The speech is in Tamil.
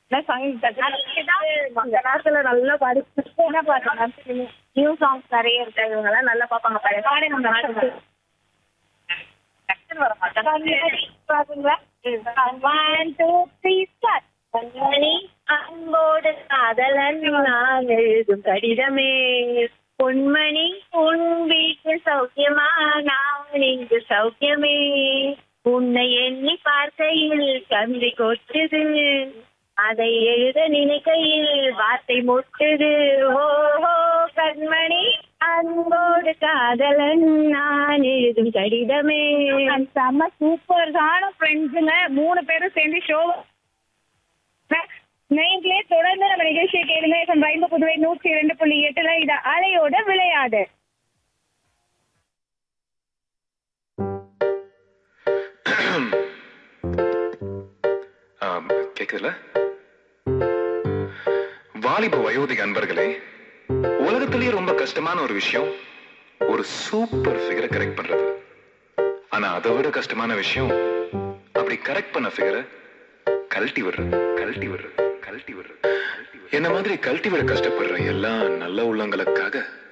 அந்த காலத்துல நல்லா படிச்சு என்ன பாட்டு நியூ சாங்ஸ் நிறைய இருக்கு இவங்க எல்லாம் நல்லா பாப்பாங்க பழைய பாடி நம்ம நாட்டுக்கு வர பாத்தீங்களா ஒன் டூ த்ரீ ஸ்டார்ட் கண்மணி அன்போடு காதலன் நான் எழுதும் கடிதமே பொன்மணி உன் வீட்டு சௌக்கியமா நான் இங்கு சௌக்கியமே உன்னை எண்ணி பார்க்கையில் கந்தி கொட்டுது அதை எழுத நினைக்கையில் வார்த்தை முட்டுது ஓஹோ கண்மணி அன்போடு காதலன் நான் எழுதும் கடிதமே செம்ம சூப்பரான ஃப்ரெண்ட்ஸுங்க மூணு பேரும் சேர்ந்து ஷோ நைன்லயே தொடர்ந்து நம்ம நிகழ்ச்சியை கேளுங்க எஃப்எம் ரயின்பு புதுவை நூற்றி இரண்டு புள்ளி எட்டுல இது அலையோட விளையாடு ஆம், கேக்குதுல வாலிப வயோதிக அன்பர்களே உலகத்திலேயே ரொம்ப கஷ்டமான ஒரு விஷயம் ஒரு சூப்பர் ஃபிகரை கரெக்ட் பண்றது ஆனா அதை விட கஷ்டமான விஷயம் அப்படி கரெக்ட் பண்ண ஃபிகரை கழட்டி விடுறது கழட்டி விடுறது கழட்டி விடுறது என்ன மாதிரி கழட்டி விட கஷ்டப்படுற எல்லா நல்ல உள்ளங்களுக்காக